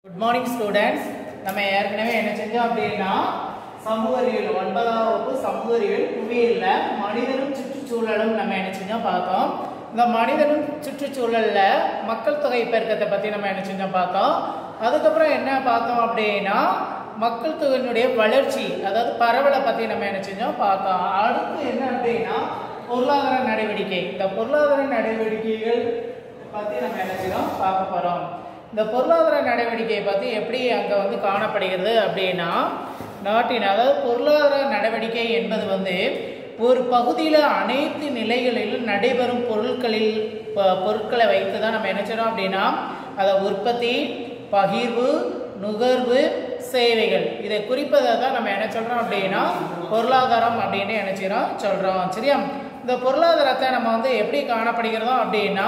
good morning students நம்ம ஏற்கனவே என்ன செஞ்சோம் அப்படின்னா சமூக அறிவியல் ஒன்பதாம் வகுப்பு சமூக அறிவியல் புவியியல்ல மனிதனும் சுற்றுச்சூழலும் நம்ம என்ன செஞ்சோம் பார்த்தோம் இந்த மனிதனும் சுற்றுச்சூழல்ல மக்கள் தொகை பெருக்கத்தை பத்தி நம்ம என்ன செஞ்சோம் பார்த்தோம் அதுக்கப்புறம் என்ன பார்த்தோம் அப்படின்னா மக்கள் தொகையினுடைய வளர்ச்சி அதாவது பரவலை பத்தி நம்ம என்ன செஞ்சோம் பார்த்தோம் அடுத்து என்ன அப்படின்னா பொருளாதார நடவடிக்கை இந்த பொருளாதார நடவடிக்கைகள் பத்தி நம்ம என்ன செய்யறோம் பார்க்க போறோம் இந்த பொருளாதார நடவடிக்கையை பற்றி எப்படி அங்கே வந்து காணப்படுகிறது அப்படின்னா நாட்டின் அதாவது பொருளாதார நடவடிக்கை என்பது வந்து ஒரு பகுதியில் அனைத்து நிலைகளிலும் நடைபெறும் பொருட்களில் ப- பொருட்களை வைத்து தான் நம்ம என்ன செய்றோம் அப்படின்னா அதை உற்பத்தி பகிர்வு நுகர்வு சேவைகள் இதை குறிப்பதை தான் நம்ம என்ன சொல்கிறோம் அப்படின்னா பொருளாதாரம் அப்படின்னு என்ன செய்றோம் சொல்கிறோம் சரியா இந்த பொருளாதாரத்தை நம்ம வந்து எப்படி காணப்படுகிறதோ அப்படின்னா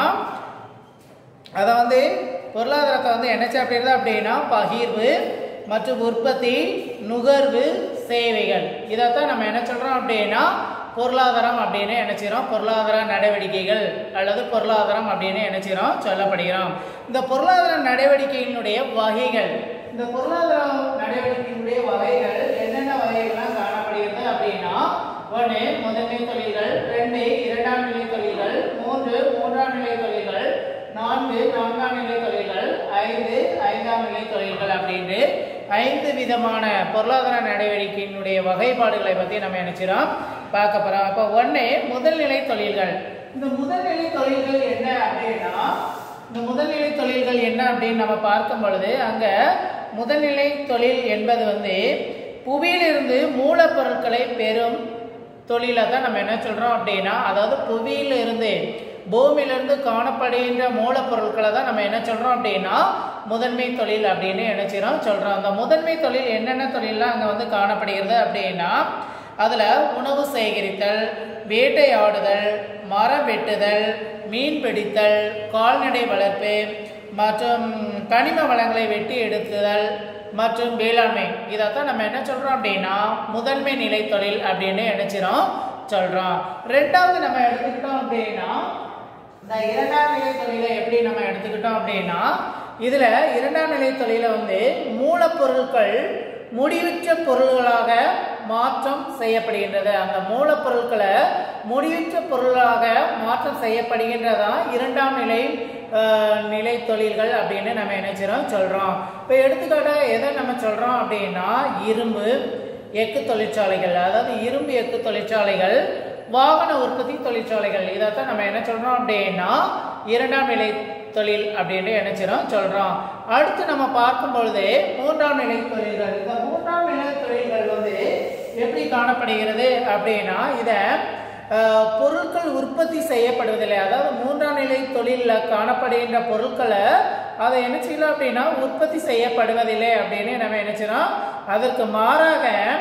அதை வந்து பொருளாதாரத்தை வந்து என்ன செய்யப்படுகிறது அப்படின்னா பகிர்வு மற்றும் உற்பத்தி நுகர்வு சேவைகள் இதைத்தான் நம்ம என்ன சொல்றோம் அப்படின்னா பொருளாதாரம் அப்படின்னு என்ன செய்றோம் பொருளாதார நடவடிக்கைகள் அல்லது பொருளாதாரம் அப்படின்னு என்ன செய்றோம் சொல்லப்படுகிறோம் இந்த பொருளாதார நடவடிக்கையினுடைய வகைகள் இந்த பொருளாதார நடவடிக்கையினுடைய வகைகள் என்னென்ன வகைகள்லாம் காணப்படுகிறது அப்படின்னா ஒன்று முதன்மை தொழில்கள் ரெண்டு இரண்டாம் நிலை தொழில்கள் மூன்று மூன்றாம் நிலை தொழில்கள் நான்கு நான்காம் நிலை தொழில்கள் ஐந்து ஐந்தாம் நிலை தொழில்கள் அப்படின்னு ஐந்து விதமான பொருளாதார நடவடிக்கையினுடைய வகைப்பாடுகளை பற்றி நம்ம நினைச்சிரோம் பார்க்க போறோம் அப்போ ஒன்று முதல்நிலை தொழில்கள் இந்த முதல்நிலை தொழில்கள் என்ன அப்படின்னா இந்த முதல்நிலை தொழில்கள் என்ன அப்படின்னு நம்ம பார்க்கும் பொழுது அங்க முதல்நிலை தொழில் என்பது வந்து புவியிலிருந்து மூலப்பொருட்களை பெறும் தொழிலை தான் நம்ம என்ன சொல்றோம் அப்படின்னா அதாவது புவியில இருந்து பூமியிலிருந்து காணப்படுகின்ற மூலப்பொருட்களை தான் நம்ம என்ன சொல்றோம் அப்படின்னா முதன்மை தொழில் அப்படின்னு நினைச்சிரோம் சொல்றோம் அந்த முதன்மை தொழில் என்னென்ன தொழில்லாம் அங்க வந்து காணப்படுகிறது அப்படின்னா அதுல உணவு சேகரித்தல் வேட்டையாடுதல் மரம் வெட்டுதல் மீன் பிடித்தல் கால்நடை வளர்ப்பு மற்றும் கனிம வளங்களை வெட்டி எடுத்துதல் மற்றும் வேளாண்மை இதைத்தான் நம்ம என்ன சொல்றோம் அப்படின்னா முதன்மை நிலை தொழில் அப்படின்னு நினைச்சிரோம் சொல்றோம் ரெண்டாவது நம்ம எடுத்துக்கிட்டோம் அப்படின்னா இந்த இரண்டாம் நிலை தொழிலை எப்படி நம்ம எடுத்துக்கிட்டோம் அப்படின்னா இதுல இரண்டாம் நிலை தொழிலை வந்து மூலப்பொருட்கள் முடிவுற்ற பொருள்களாக மாற்றம் செய்யப்படுகின்றது அந்த மூலப்பொருட்களை முடிவுற்ற பொருளாக மாற்றம் செய்யப்படுகின்றதா இரண்டாம் நிலை அஹ், நிலை தொழில்கள் அப்படின்னு நம்ம நினைச்சிரோம் சொல்றோம் இப்போ எடுத்துக்காட்டாக எதை நம்ம சொல்றோம் அப்படின்னா இரும்பு எஃகு தொழிற்சாலைகள் அதாவது இரும்பு எஃகு தொழிற்சாலைகள் வாகன உற்பத்தி தொழிற்சாலைகள் இதைத்தான் நம்ம என்ன சொல்றோம் அப்படின்னா இரண்டாம் நிலை தொழில் அப்படின்னு நினைச்சிரோம் சொல்றோம் அடுத்து நம்ம பார்க்கும் பொழுது மூன்றாம் நிலை தொழில்கள் இந்த மூன்றாம் நிலை தொழில்கள் வந்து எப்படி காணப்படுகிறது அப்படின்னா இதை அஹ், பொருட்கள் உற்பத்தி செய்யப்படுவதில்லை அதாவது மூன்றாம் நிலை தொழிலில் காணப்படுகின்ற பொருட்களை அதை என்ன செய்யலாம் அப்படின்னா உற்பத்தி செய்யப்படுவதில்லை அப்படின்னு நம்ம நினைச்சிரோம் அதற்கு மாறாக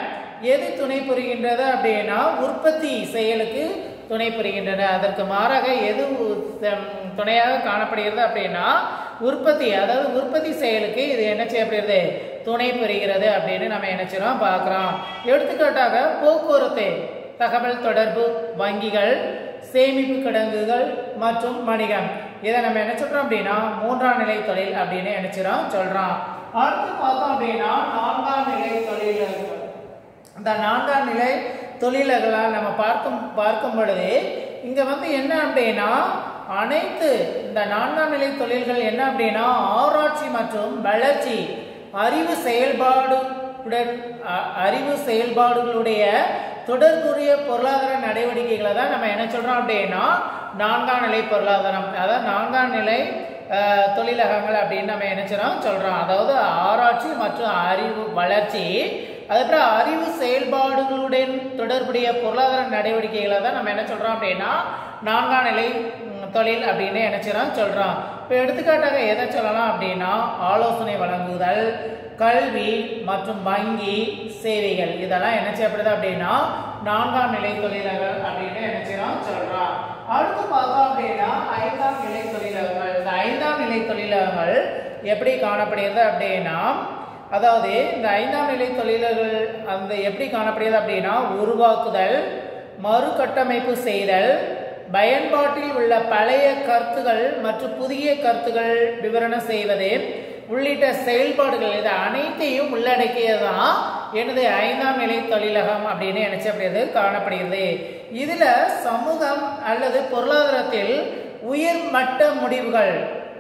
எது துணை புரிகின்றது அப்படின்னா உற்பத்தி செயலுக்கு துணை புரிகின்றன அதற்கு மாறாக எது உ- தம் துணையாக காணப்படுகிறது அப்படின்னா உற்பத்தி அதாவது உற்பத்தி செயலுக்கு இது என்ன செய்யப்படுகிறது துணை புரிகிறது அப்படின்னு நம்ம நினைச்சிரோம் பார்க்குறோம் எடுத்துக்காட்டாக போக்குவரத்து தகவல் தொடர்பு வங்கிகள் சேமிப்பு கிடங்குகள் மற்றும் வணிகம் இதை நம்ம என்ன சொல்றோம் அப்படின்னா மூன்றாம் நிலை தொழில் அப்படின்னு நினைச்சிரோம் சொல்றோம் அடுத்து பார்த்தோம் அப்படின்னா நான்காம் நிலை தொழில்கள் இந்த நான்காம் நிலை தொழில்களால் நம்ம பார்க்கும் பார்க்கும் பொழுது இங்க வந்து என்ன அப்படின்னா அனைத்து இந்த நான்காம் நிலை தொழில்கள் என்ன அப்படின்னா ஆராய்ச்சி மற்றும் வளர்ச்சி அறிவு செயல்பாடுடன் அ- அறிவு செயல்பாடுகளுடைய தொடர்புடைய பொருளாதார நடவடிக்கைகளை தான் நம்ம என்ன சொல்றோம் அப்படின்னா நான்காம் நிலை பொருளாதாரம் அதாவது நான்காம் நிலை அஹ், தொழிலகங்கள் அப்படின்னு நம்ம என்ன செய்றோம் சொல்றோம் அதாவது ஆராய்ச்சி மற்றும் அறிவு வளர்ச்சி அதுக்கப்புறம் அறிவு செயல்பாடுகளுடன் தொடர்புடைய பொருளாதார நடவடிக்கைகளை தான் நம்ம என்ன சொல்றோம் அப்படின்னா நான்காம் நிலை ம், தொழில் அப்படின்னு என்ன செய்றோம் சொல்றோம் இப்போ எடுத்துக்காட்டாக எதை சொல்லலாம் அப்படின்னா ஆலோசனை வழங்குதல் கல்வி மற்றும் வங்கி சேவைகள் இதெல்லாம் என்ன செய்யப்படுது அப்படின்னா நான்காம் நிலை தொழில்கள் அப்படின்னு என்ன செய்றோம் சொல்றோம் அடுத்து பார்த்தோம் அப்படின்னா ஐந்தாம் நிலை தொழிலகங்கள் இந்த ஐந்தாம் நிலை தொழிலகங்கள் எப்படி காணப்படுகிறது அப்படின்னா அதாவது இந்த ஐந்தாம் நிலை தொழில்கள் அந்த எப்படி காணப்படுகிறது அப்படின்னா உருவாக்குதல் மறுகட்டமைப்பு செய்தல் பயன்பாட்டில் உள்ள பழைய கருத்துகள் மற்றும் புதிய கருத்துகள் விவரணம் செய்வது உள்ளிட்ட செயல்பாடுகள் இது அனைத்தையும் உள்ளடக்கியதான் எனது ஐந்தாம் நிலை தொழிலகம் அப்படின்னு நினைச்சப்படுகிறது காணப்படுகிறது இதுல சமூகம் அல்லது பொருளாதாரத்தில் உயர்மட்ட முடிவுகள்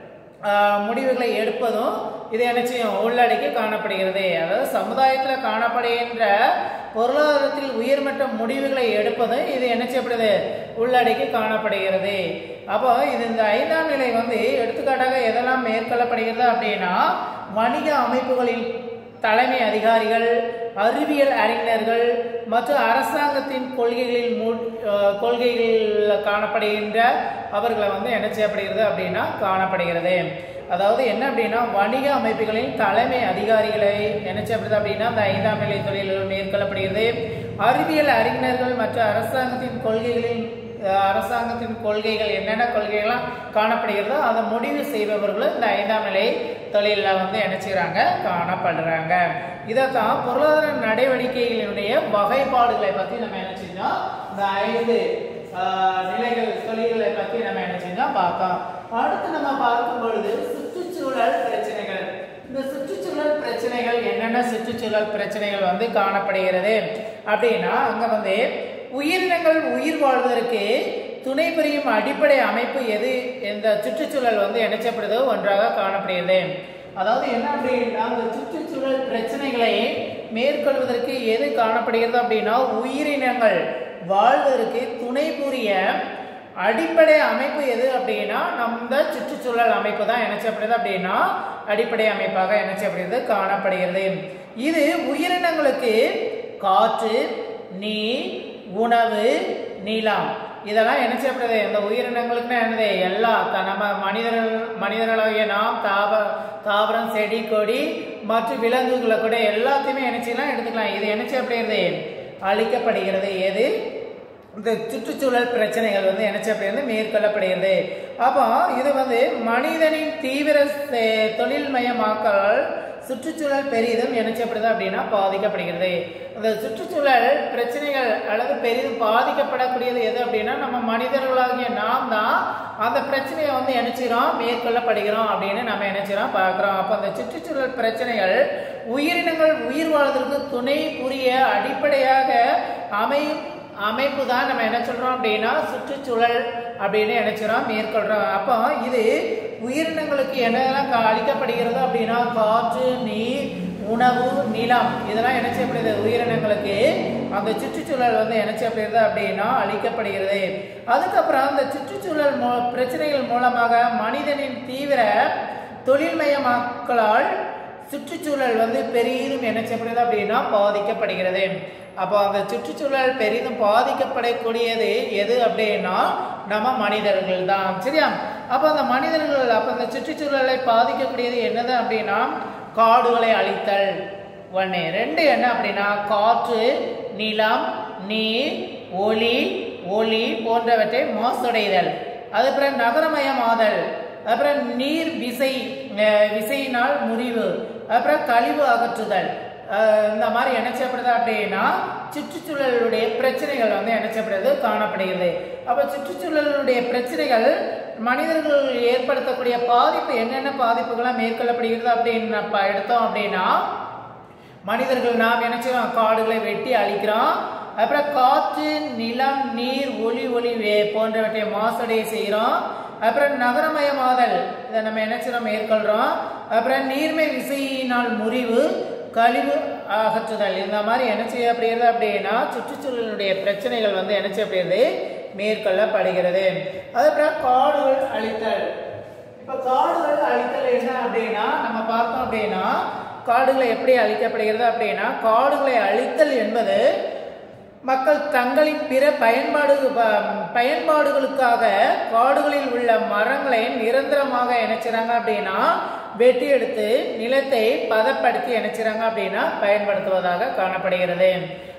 ஆஹ், முடிவுகளை எடுப்பதும் இது என்ன செய்யும் உள்ளடக்கி காணப்படுகிறது அதாவது சமுதாயத்தில் காணப்படுகின்ற பொருளாதாரத்தில் உயர்மட்ட முடிவுகளை எடுப்பதும் இது என்ன செய்யப்படுது உள்ளடக்கி காணப்படுகிறது அப்போ இது இந்த ஐந்தாம் நிலை வந்து எடுத்துக்காட்டாக எதெல்லாம் மேற்கொள்ளப்படுகிறது அப்படின்னா வணிக அமைப்புகளில் தலைமை அதிகாரிகள் அறிவியல் அறிஞர்கள் மற்றும் அரசாங்கத்தின் கொள்கைகளில் மூ- அஹ் கொள்கைகளில் காணப்படுகின்ற அவர்களை வந்து என்ன செய்யப்படுகிறது அப்படின்னா காணப்படுகிறது அதாவது என்ன அப்படின்னா வணிக அமைப்புகளின் தலைமை அதிகாரிகளை என்ன செய்யப்படுது அப்படின்னா அந்த ஐந்தாம் நிலை தொழில்கள் மேற்கொள்ளப்படுகிறது அறிவியல் அறிஞர்கள் மற்றும் அரசாங்கத்தின் கொள்கைகளில் அஹ் அரசாங்கத்தின் கொள்கைகள் என்னென்ன கொள்கைகள்லாம் காணப்படுகிறதோ அதை முடிவு செய்பவர்களும் இந்த ஐந்தாம் நிலை தொழிலில் வந்து என்ன செய்கிறாங்க காணப்படுறாங்க இதைத்தான் பொருளாதார நடவடிக்கைகளினுடைய வகைப்பாடுகளை பற்றி நம்ம என்ன செஞ்சோம் இந்த ஐந்து ஆஹ், நிலைகள் தொழில்களை பற்றி நம்ம என்ன செஞ்சோம் பார்த்தோம் அடுத்து நம்ம பார்க்கும் பொழுது சுற்றுச்சூழல் பிரச்சனைகள் இந்த சுற்றுச்சூழல் பிரச்சனைகள் என்னென்ன சுற்றுச்சூழல் பிரச்சனைகள் வந்து காணப்படுகிறது அப்படின்னா அங்க வந்து உயிரினங்கள் உயிர் வாழ்வதற்கு துணை புரியும் அடிப்படை அமைப்பு எது இந்த சுற்றுச்சூழல் வந்து இணைச்சப்படுதோ ஒன்றாக காணப்படுகிறது அதாவது என்ன அப்படின்னா அந்த சுற்றுச்சூழல் பிரச்சனைகளை மேற்கொள்வதற்கு எது காணப்படுகிறது அப்படின்னா உயிரினங்கள் வாழ்வதற்கு துணை புரிய அடிப்படை அமைப்பு எது அப்படின்னா நம்ம சுற்றுச்சூழல் அமைப்பு தான் இணைச்சப்படுது அப்படின்னா அடிப்படை அமைப்பாக இணைச்சப்படுகிறது காணப்படுகிறது இது உயிரினங்களுக்கு காற்று நீர் உணவு நிலம் இதெல்லாம் என்ன செய்யப்படுது இந்த உயிரினங்களுக்குன்னா என்னது எல்லா த- நம்ம மனிதர்கள் மனிதர்களாகிய நாம் தாவ தாவரம் செடி கொடி மற்றும் விலங்குகளை கூட எல்லாத்தையுமே என்ன செய்யலாம் எடுத்துக்கலாம் இது என்ன செய்யப்படுகிறது அழிக்கப்படுகிறது எது இந்த சுற்றுச்சூழல் பிரச்சனைகள் வந்து என்ன செய்யப்படுகிறது மேற்கொள்ளப்படுகிறது அப்போ இது வந்து மனிதனின் தீவிர செ- தொழில்மயமாக்கல் சுற்றுச்சூழல் பெரிதும் என்ன செய்யப்படுது அப்படின்னா பாதிக்கப்படுகிறது அந்த சுற்றுச்சூழல் பிரச்சனைகள் அல்லது பெரிதும் பாதிக்கப்படக்கூடியது எது அப்படின்னா நம்ம மனிதர்களாகிய நாம் தான் அந்த பிரச்சனையை வந்து நினைச்சிரோம் மேற்கொள்ளப்படுகிறோம் அப்படின்னு நம்ம நினைச்சிரோம் பார்க்குறோம் அப்போ அந்த சுற்றுச்சூழல் பிரச்சனைகள் உயிரினங்கள் உயிர் வாழ்வதற்கு துணை புரிய அடிப்படையாக அமையும் அமைப்பு தான் நம்ம என்ன சொல்றோம் அப்படின்னா சுற்றுச்சூழல் அப்படின்னு நினைச்சிரோம் மேற்கொள்றோம் அப்போ இது உயிரினங்களுக்கு என்னெல்லாம் கா- அளிக்கப்படுகிறது அப்படின்னா காற்று நீர் உணவு நிலம் இதெல்லாம் என்ன செய்யப்படுது உயிரினங்களுக்கு அந்த சுற்றுச்சூழல் வந்து என்ன செய்யப்படுகிறது அப்படின்னா அளிக்கப்படுகிறது அதுக்கப்புறம் அந்த சுற்றுச்சூழல் மூ பிரச்சனைகள் மூலமாக மனிதனின் தீவிர தொழில்மயமாக்கலால் சுற்றுச்சூழல் வந்து பெரிதும் என்ன செய்யப்படுது அப்படின்னா பாதிக்கப்படுகிறது அப்போ அந்த சுற்றுச்சூழல் பெரிதும் பாதிக்கப்படக்கூடியது எது அப்படின்னா நம்ம மனிதர்கள் தான் சரியா அப்போ அந்த மனிதர்கள் அப்போ அந்த சுற்றுச்சூழலை பாதிக்கக்கூடியது என்னது அப்படின்னா காடுகளை அழித்தல் ஒன்று ரெண்டு என்ன அப்படின்னா காற்று நிலம் நீர் ஒளி ஒளி போன்றவற்றை மாசுடைதல் அதுக்கப்புறம் நகரமயமாதல் அப்புறம் நீர் விசை அஹ், விசையினால் முறிவு அப்புறம் கழிவு அகற்றுதல் அஹ், இந்த மாதிரி இணைச்சப்படுது அப்படின்னா சுற்றுச்சூழலுடைய பிரச்சனைகள் வந்து இணைச்சப்படுறது காணப்படுகிறது அப்போ சுற்றுச்சூழலுடைய பிரச்சனைகள் மனிதர்கள் ஏற்படுத்தக்கூடிய பாதிப்பு என்னென்ன பாதிப்புகள்லாம் மேற்கொள்ளப்படுகிறது அப்படின்னு நம்ம எடுத்தோம் அப்படின்னா மனிதர்கள் நாம் என்ன செய்றோம் காடுகளை வெட்டி அழிக்கிறோம் அப்புறம் காற்று நிலம் நீர் ஒளி ஒளி வே- போன்றவற்றை மாசடைய செய்கிறோம் அப்புறம் நகரமயமாதல் இதை நம்ம என்ன செய்றோம் மேற்கொள்றோம் அப்புறம் நீர்மை விசையினால் முறிவு கழிவு அகற்றுதல் இந்த மாதிரி என்ன செய்யப்படுகிறது அப்படின்னா சுற்றுச்சூழலுடைய பிரச்சனைகள் வந்து என்ன செய்யப்படுகிறது மேற்கொள்ளப்படுகிறது அதுக்கப்புறம் காடுகள் அழித்தல் இப்ப காடுகள் அழித்தல் என்ன அப்படின்னா நம்ம பார்த்தோம் அப்படின்னா காடுகளை எப்படி அழிக்கப்படுகிறது அப்படின்னா காடுகளை அழித்தல் என்பது மக்கள் தங்களின் பிற பயன்பாடு ப- பயன்பாடுகளுக்காக காடுகளில் உள்ள மரங்களை நிரந்தரமாக இணைச்சிறாங்க அப்படின்னா வெட்டி எடுத்து நிலத்தை பதப்படுத்தி இணைச்சிறாங்க அப்படின்னா பயன்படுத்துவதாக காணப்படுகிறது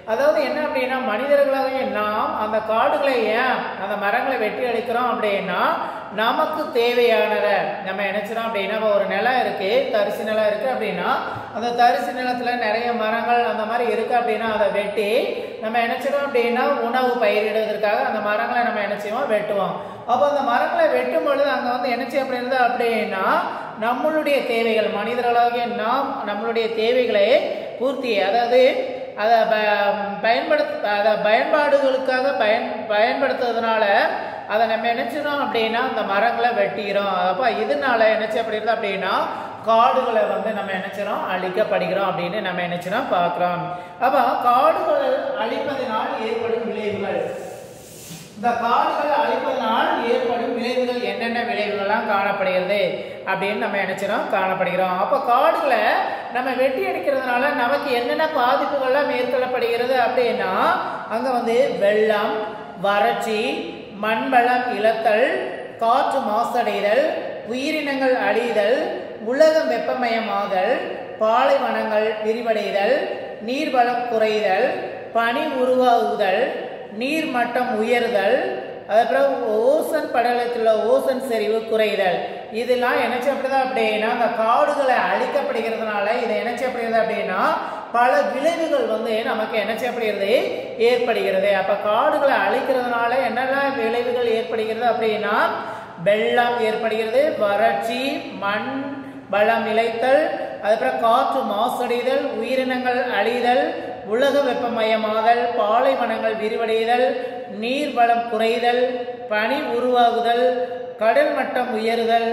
அதாவது என்ன அப்படின்னா மனிதர்களாக நாம் அந்த காடுகளை ஏன் அந்த மரங்களை வெட்டி அழிக்கிறோம் அப்படின்னா நமக்கு தேவையானதை நம்ம நினைச்சிடும் அப்படின்னா இப்போ ஒரு நிலம் இருக்கு தரிசு நிலம் இருக்கு அப்படின்னா அந்த தரிசு நிலத்துல நிறைய மரங்கள் அந்த மாதிரி இருக்கு அப்படின்னா அதை வெட்டி நம்ம நினைச்சிடும் அப்படின்னா உணவு பயிரிடுவதற்காக அந்த மரங்களை நம்ம என்ன செய்வோம் வெட்டுவோம் அப்போ அந்த மரங்களை வெட்டும் பொழுது அங்கே வந்து என்ன செய்யப்படுகிறது அப்படின்னா நம்மளுடைய தேவைகள் மனிதர்களாகிய நாம் நம்மளுடைய தேவைகளை பூர்த்தி அதாவது அதை ப பயன்படுத்த அதை பயன்பாடுகளுக்காக பயன் பயன்படுத்துறதுனால அதை நம்ம நினைச்சிடும் அப்படின்னா அந்த மரங்களை வெட்டிக்கிறோம் அப்போ இதனால என்ன செய்யப்படுகிறது அப்படின்னா காடுகளை வந்து நம்ம நினைச்சிடும் அழிக்கப்படுகிறோம் அப்படின்னு நம்ம நினைச்சிடும் பார்க்குறோம் அப்போ காடுகளை அழிப்பதனால் ஏற்படும் விளைவுகள் இந்த காடுகளை அழிப்பதனால் ஏற்படும் விளைவுகள் என்னென்ன விளைவுகள்லாம் காணப்படுகிறது அப்படின்னு நம்ம நினைச்சிடும் காணப்படுகிறோம் அப்போ காடுகளை நம்ம வெட்டி அடிக்கிறதுனால நமக்கு என்னென்ன பாதிப்புகள்லாம் மேற்கொள்ளப்படுகிறது அப்படின்னா அங்கே வந்து வெள்ளம் வறட்சி மண்வளம் இழத்தல் காற்று மாசடைதல் உயிரினங்கள் அழிதல் உலகம் வெப்பமயமாதல் பாலைவனங்கள் விரிவடைதல் நீர்வளம் குறைதல் பனி உருவாகுதல் நீர்மட்டம் உயர்தல் அதுக்கப்புறம் ஓசன் படலத்தில் ஓசன் செறிவு குறைதல் இதெல்லாம் என்ன செய்யப்படுது அப்படின்னா அந்த காடுகளை அழிக்கப்படுகிறதுனால இதை என்ன செய்யப்படுகிறது அப்படின்னா பல விளைவுகள் வந்து நமக்கு என்ன செய்யப்படுகிறது ஏற்படுகிறது அப்ப காடுகளை அழிக்கிறதுனால என்னெல்லாம் விளைவுகள் ஏற்படுகிறது அப்படின்னா வெள்ளம் ஏற்படுகிறது வறட்சி மண் வளம் இழைத்தல் அதுக்கப்புறம் காற்று மாசடைதல் உயிரினங்கள் அழிதல் உலக வெப்பமயமாதல் பாலைவனங்கள் விரிவடைதல் நீர் வளம் குறைதல் பனி உருவாகுதல் கடல் மட்டம் உயருதல்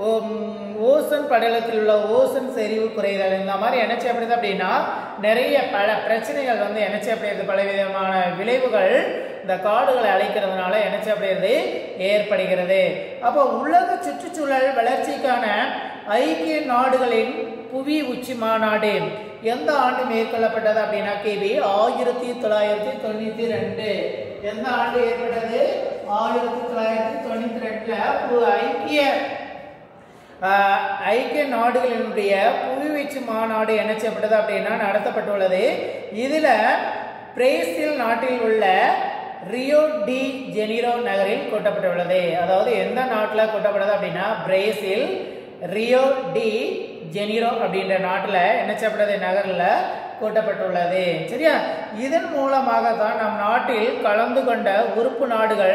ஓசன் படலத்தில் உள்ள ஓசன் செறிவு குறைதல் இந்த மாதிரி என்ன செய்யப்படுது அப்படின்னா நிறைய பல பிரச்சனைகள் வந்து என்ன செய்யப்படுகிறது பல விதமான விளைவுகள் இந்த காடுகளை அழைக்கிறதுனால என்ன செய்யப்படுகிறது ஏற்படுகிறது அப்போ உலக சுற்றுச்சூழல் வளர்ச்சிக்கான ஐக்கிய நாடுகளின் புவி உச்சி மாநாடு எந்த ஆண்டு மேற்கொள்ளப்பட்டது அப்படின்னா கேள்வி ஆயிரத்தி தொள்ளாயிரத்தி தொண்ணூத்தி ரெண்டு எந்த ஆண்டு ஏற்பட்டது ஆயிரத்தி தொள்ளாயிரத்தி தொண்ணூத்தி ரெண்டுல ஐக்கிய ஐக்கிய நாடுகளினுடைய புவிவீச்சு மாநாடு என்ன செய்யப்பட்டது அப்படின்னா நடத்தப்பட்டுள்ளது இதுல பிரேசில் நாட்டில் உள்ள ரியோ டி ஜெனிரோ நகரில் கூட்டப்பட்டுள்ளது அதாவது எந்த நாட்டில் கூட்டப்பட்டது அப்படின்னா பிரேசில் ரியோ டி ஜெனிரோ அப்படின்ற நாட்டில் என்ன செய்யப்பட்டது நகரில் கூட்டப்பட்டுள்ளது சரியா இதன் மூலமாக தான் நம் நாட்டில் கலந்து கொண்ட உறுப்பு நாடுகள்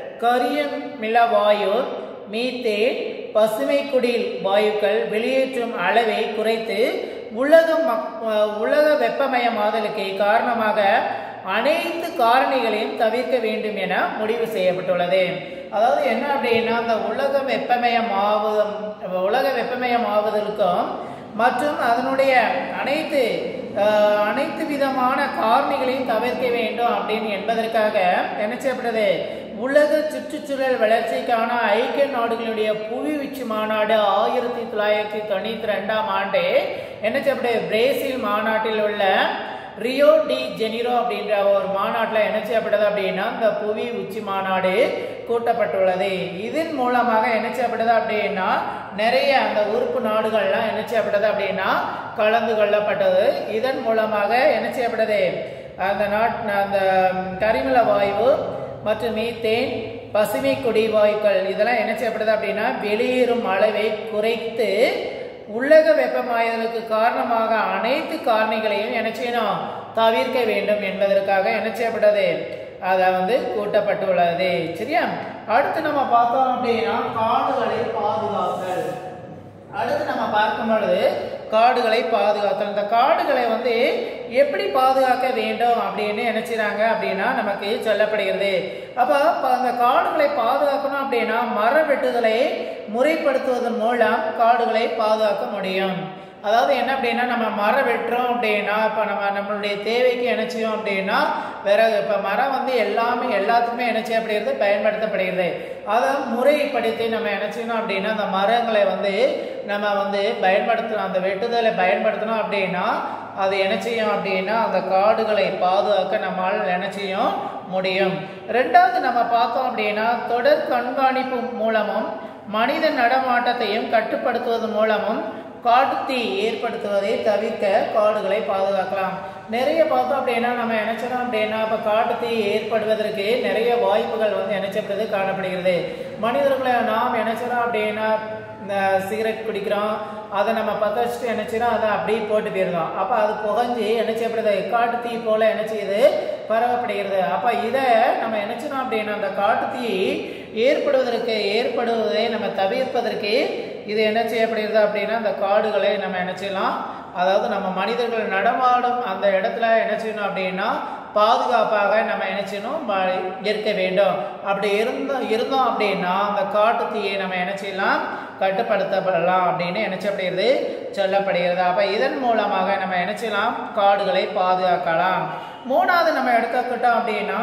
கரியமில வாயு மீத்தேன் பசுமை குடில் வாயுக்கள் வெளியேற்றும் அளவை குறைத்து உலக உலக வெப்பமயமாதலுக்கு காரணமாக அனைத்து காரணிகளையும் தவிர்க்க வேண்டும் என முடிவு செய்யப்பட்டுள்ளது அதாவது என்ன அப்படின்னா அந்த உலக வெப்பமயமாவது உலக வெப்பமயமாவதற்கும் மற்றும் அதனுடைய அனைத்து அனைத்து விதமான காரணிகளையும் தவிர்க்க வேண்டும் அப்படின்னு என்பதற்காக என்ன செய்யப்பட்டது உலக சுற்றுச்சூழல் வளர்ச்சிக்கான ஐக்கிய நாடுகளுடைய புவி உச்சி மாநாடு ஆயிரத்தி தொள்ளாயிரத்தி தொண்ணூத்தி ரெண்டாம் ஆண்டு என்ன செய்யப்பட்டது பிரேசில் மாநாட்டில் உள்ள ரியோ டி ஜெனிரோ அப்படின்ற ஒரு மாநாட்டில் என்ன செய்யப்பட்டது அப்படின்னா இந்த புவி உச்சி மாநாடு கூட்டப்பட்டுள்ளது இதன் மூலமாக என்ன செய்யப்பட்டது அப்படின்னா நிறைய அந்த உறுப்பு நாடுகள்லாம் என்ன செய்யப்பட்டது அப்படின்னா கலந்து கொள்ளப்பட்டது இதன் மூலமாக என்ன செய்யப்பட்டது அந்த நாட் அந்த கரிமல வாயு மற்றும் மீத்தேன் பசுமை கொடி வாயுக்கள் இதெல்லாம் என்ன செய்யப்படுது அப்படின்னா வெளியேறும் அளவை குறைத்து உலக வெப்பமாயதலுக்கு காரணமாக அனைத்து காரணிகளையும் என்ன செய்யணும் தவிர்க்க வேண்டும் என்பதற்காக என்ன செய்யப்பட்டது அதை வந்து கூட்டப்பட்டுள்ளது சரியா அடுத்து நம்ம பார்த்தோம் அப்படின்னா காடுகளை பாதுகாத்தல் அடுத்து நம்ம பார்க்கும் பொழுது காடுகளை பாதுகாத்தல் இந்த காடுகளை வந்து எப்படி பாதுகாக்க வேண்டும் அப்படின்னு நினைச்சாங்க அப்படின்னா நமக்கு சொல்லப்படுகிறது அப்போ அந்த காடுகளை பாதுகாக்கணும் அப்படின்னா மர வெட்டுதலை முறைப்படுத்துவதன் மூலம் காடுகளை பாதுகாக்க முடியும் அதாவது என்ன அப்படின்னா நம்ம மரம் வெட்டுறோம் அப்படின்னா இப்போ நம்ம நம்மளுடைய தேவைக்கு என்ன செய்யும் அப்படின்னா விறகு இப்போ மரம் வந்து எல்லாமே எல்லாத்துக்குமே என்ன செய்யப்படுகிறது பயன்படுத்தப்படுகிறது அதை முறைப்படுத்தி நம்ம என்ன செய்யணும் அப்படின்னா அந்த மரங்களை வந்து நம்ம வந்து பயன்படுத்தணும் அந்த வெட்டுதலை பயன்படுத்தணும் அப்படின்னா அது என்ன செய்யும் அப்படின்னா அந்த காடுகளை பாதுகாக்க நம்மால் என்ன செய்யும் முடியும் ரெண்டாவது நம்ம பார்த்தோம் அப்படின்னா தொடர் கண்காணிப்பு மூலமும் மனித நடமாட்டத்தையும் கட்டுப்படுத்துவதன் மூலமும் காட்டுத்தீ ஏற்படுத்துவதை தவிர்க்க காடுகளை பாதுகாக்கலாம் நிறைய பார்த்தோம் அப்படின்னா நம்ம நினைச்சோம் அப்படின்னா இப்போ காட்டுத்தீ ஏற்படுவதற்கு நிறைய வாய்ப்புகள் வந்து நினைச்சப்படுது காணப்படுகிறது மனிதர்களை நாம் நினைச்சோம் அப்படின்னா இந்த சிகரெட் குடிக்கிறோம் அதை நம்ம பற்ற வச்சுட்டு நினைச்சிடும் அதை அப்படியே போட்டு போயிருந்தோம் அப்போ அது புகஞ்சு என்ன செய்யப்படுது காட்டு தீ போல என்ன செய்யுது பரவப்படுகிறது அப்போ இதை நம்ம நினைச்சிடும் அப்படின்னா அந்த காட்டு தீ ஏற்படுவதற்கு ஏற்படுவதை நம்ம தவிர்ப்பதற்கு இது என்ன செய்யப்படுகிறது அப்படின்னா அந்த காடுகளை நம்ம என்ன செய்யலாம் அதாவது நம்ம மனிதர்கள் நடமாடும் அந்த இடத்துல என்ன செய்யணும் அப்படின்னா பாதுகாப்பாக நம்ம என்ன செய்யணும் வ- இருக்க வேண்டும் அப்படி இருந்தோம் இருந்தோம் அப்படின்னா அந்த காட்டு தீயை நம்ம என்ன செய்யலாம் கட்டுப்படுத்தப்படலாம் அப்படின்னு என்ன செய்யப்படுகிறது சொல்லப்படுகிறது அப்போ இதன் மூலமாக நம்ம என்ன செய்யலாம் காடுகளை பாதுகாக்கலாம் மூணாவது நம்ம எடுத்துக்கிட்டோம் அப்படின்னா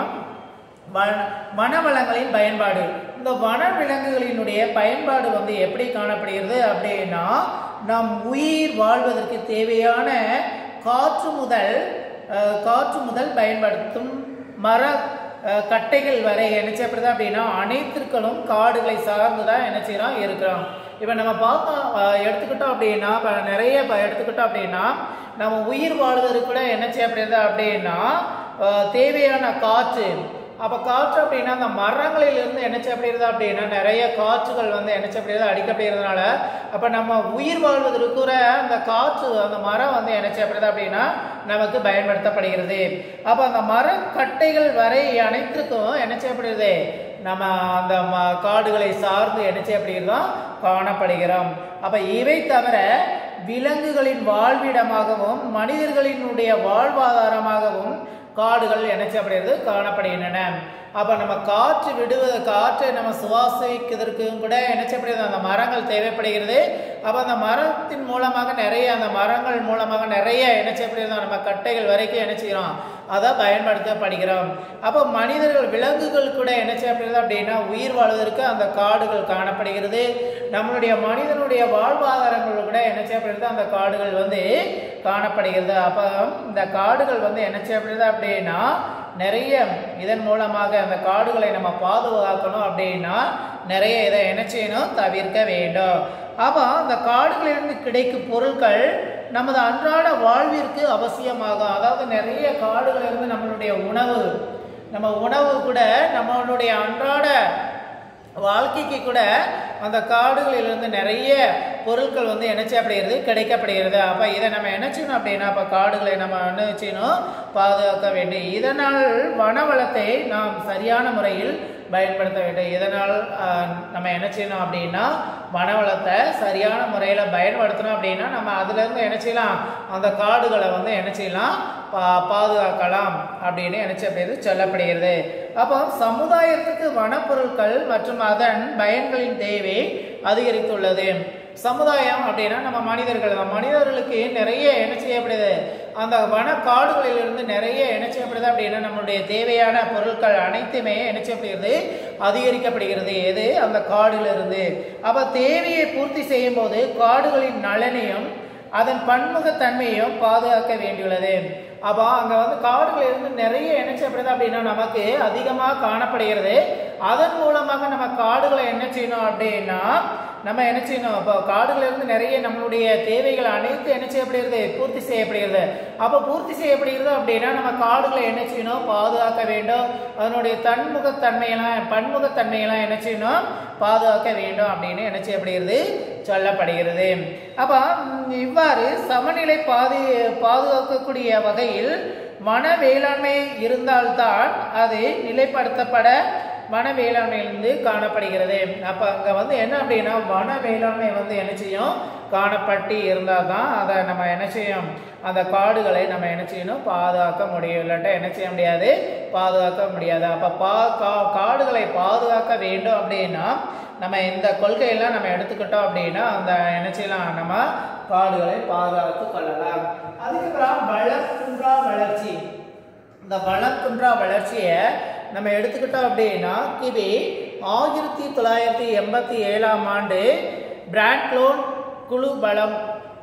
வன- வனவளங்களின் பயன்பாடு இந்த வனவிலங்குகளினுடைய பயன்பாடு வந்து எப்படி காணப்படுகிறது அப்படின்னா நம் உயிர் வாழ்வதற்கு தேவையான காற்று முதல் அஹ், காற்று முதல் பயன்படுத்தும் மர அஹ், கட்டைகள் வரை என்ன செய்யப்படுது அப்படின்னா அனைத்திற்களும் காடுகளை சார்ந்து தான் என்ன செய்யறோம் இருக்கிறோம் இப்போ நம்ம பார்த்தோம் அஹ், எடுத்துக்கிட்டோம் அப்படின்னா இப்போ நிறைய இப்போ எடுத்துக்கிட்டோம் அப்படின்னா நம்ம உயிர் வாழ்வதற்கு கூட என்ன செய்யப்படுது அப்படின்னா அஹ், தேவையான காற்று அப்போ காற்று அப்படின்னா அந்த மரங்களிலிருந்து என்ன செய்யப்படுகிறது அப்படின்னா நிறைய காற்றுகள் வந்து என்ன செய்யப்படுகிறது அடிக்கப்படுகிறதுனால அப்போ நம்ம உயிர் வாழ்வதற்கு கூட அந்த காற்று அந்த மரம் வந்து என்ன செய்யப்படுது அப்படின்னா நமக்கு பயன்படுத்தப்படுகிறது அப்போ அந்த மரக்கட்டைகள் வரை அனைத்திற்கும் என்ன செய்யப்படுகிறது நம்ம அந்த ம- காடுகளை சார்ந்து என்ன செய்யப்படுகிறதோ காணப்படுகிறோம் அப்போ இவை தவிர விலங்குகளின் வாழ்விடமாகவும் மனிதர்களினுடைய வாழ்வாதாரமாகவும் காடுகள் என்ன செய்யப்படுகிறது காணப்படுகின்றன அப்போ நம்ம காற்று விடுவது காற்றை நம்ம சுவாசிக்கிறதுக்கும் கூட என்ன செய்யப்படுகிறது அந்த மரங்கள் தேவைப்படுகிறது அப்போ அந்த மரத்தின் மூலமாக நிறைய அந்த மரங்கள் மூலமாக நிறைய என்ன செய்யப்படுகிறது நம்ம கட்டைகள் வரைக்கும் என்ன செய்கிறோம் அதை பயன்படுத்தப்படுகிறோம் அப்போ மனிதர்கள் விலங்குகள் கூட என்ன செய்யப்படுகிறது அப்படின்னா உயிர் வாழ்வதற்கு அந்த காடுகள் காணப்படுகிறது நம்மளுடைய மனிதனுடைய வாழ்வாதாரங்கள் கூட என்ன செய்யப்படுகிறது அந்த காடுகள் வந்து காணப்படுகிறது அப்போ இந்த காடுகள் வந்து என்ன செய்யப்படுகிறது அப்படின்னா நிறைய இதன் மூலமாக அந்த காடுகளை நம்ம பாதுகாக்கணும் அப்படின்னா நிறைய இதை என்ன செய்யணும் தவிர்க்க வேண்டும் அப்போ அந்த காடுகளிலிருந்து கிடைக்கும் பொருட்கள் நமது அன்றாட வாழ்விற்கு அவசியமாகும் அதாவது நிறைய காடுகளிலிருந்து நம்மளுடைய உணவு நம்ம உணவு கூட நம்மளுடைய அன்றாட வாழ்க்கைக்கு கூட அந்த காடுகளிலிருந்து நிறைய பொருட்கள் வந்து என்ன செய்யப்படுகிறது கிடைக்கப்படுகிறது அப்போ இதை நம்ம என்ன செய்யணும் அப்படின்னா அப்போ காடுகளை நம்ம என்ன செய்யணும் பாதுகாக்க வேண்டும் இதனால் வனவளத்தை நாம் சரியான முறையில் பயன்படுத்த வேண்டும் இதனால் ஆஹ், நம்ம என்ன செய்யணும் அப்படின்னா வனவளத்தை சரியான முறையில் பயன்படுத்தணும் அப்படின்னா நம்ம அதுலேருந்து என்ன செய்யலாம் அந்த காடுகளை வந்து என்ன செய்யலாம் பா பாதுகாக்கலாம் அப்படின்னு என்ன செய்யப்படுகிறது சொல்லப்படுகிறது அப்போ சமுதாயத்துக்கு வனப்பொருட்கள் மற்றும் அதன் பயன்களின் தேவை அதிகரித்துள்ளது சமுதாயம் அப்படின்னா நம்ம மனிதர்கள் நம்ம மனிதர்களுக்கு நிறைய என்ன செய்யப்படுது அந்த வன காடுகளிலிருந்து நிறைய என்ன செய்யப்படுது அப்படின்னா நம்மளுடைய தேவையான பொருட்கள் அனைத்துமே என்ன செய்யப்படுகிறது அதிகரிக்கப்படுகிறது எது அந்த காடிலிருந்து அப்ப தேவையை பூர்த்தி செய்யும் போது காடுகளின் நலனையும் அதன் பன்முகத்தன்மையும் பாதுகாக்க வேண்டியுள்ளது அப்போ அங்கே வந்து காடுகள் இருந்து நிறைய என்ன செய்யப்படுது அப்படின்னா நமக்கு அதிகமாக காணப்படுகிறது அதன் மூலமாக நம்ம காடுகளை என்ன செய்யணும் அப்படின்னா நம்ம என்ன செய்யணும் அப்போ காடுகள் இருந்து நிறைய நம்மளுடைய தேவைகள் அனைத்து என்ன செய்யப்படுகிறது பூர்த்தி செய்யப்படுகிறது அப்போ பூர்த்தி செய்யப்படுகிறது அப்படின்னா நம்ம காடுகளை என்ன செய்யணும் பாதுகாக்க வேண்டும் அதனுடைய தன்முகத்தன்மையெல்லாம் பன்முகத்தன்மையெல்லாம் என்ன செய்யணும் பாதுகாக்க வேண்டும் அப்படின்னு என்ன செய்யப்படுகிறது சொல்லப்படுகிறது அப்போ ம், இவ்வாறு சமநிலை பாதி பாதுகாக்கக்கூடிய வகையில் வன வேளாண்மை இருந்தால்தான் அது நிலைப்படுத்தப்பட வன வேளாண்மையிலிருந்து காணப்படுகிறது அப்போ அங்கே வந்து என்ன அப்படின்னா வன வேளாண்மை வந்து என்ன செய்யும் காணப்பட்டு இருந்தால் தான் அதை நம்ம என்ன செய்யும் அந்த காடுகளை நம்ம என்ன செய்யணும் பாதுகாக்க முடியும் இல்லாட்டா என்ன செய்ய முடியாது பாதுகாக்க முடியாது அப்போ பா கா காடுகளை பாதுகாக்க வேண்டும் அப்படின்னா நம்ம இந்த கொள்கையெல்லாம் நம்ம எடுத்துக்கிட்டோம் அப்படின்னா அந்த என்ன செய்யலாம் நம்ம காடுகளை பாதுகாத்து கொள்ளலாம் அதுக்கப்புறம் வளர்க்குன்றா வளர்ச்சி இந்த வளர்க்குன்றா வளர்ச்சியை நம்ம எடுத்துக்கிட்டோம் அப்படின்னா கிபி ஆயிரத்தி தொள்ளாயிரத்தி எண்பத்தி ஏழாம் ஆண்டு பிராட்லோன் குழு பலம்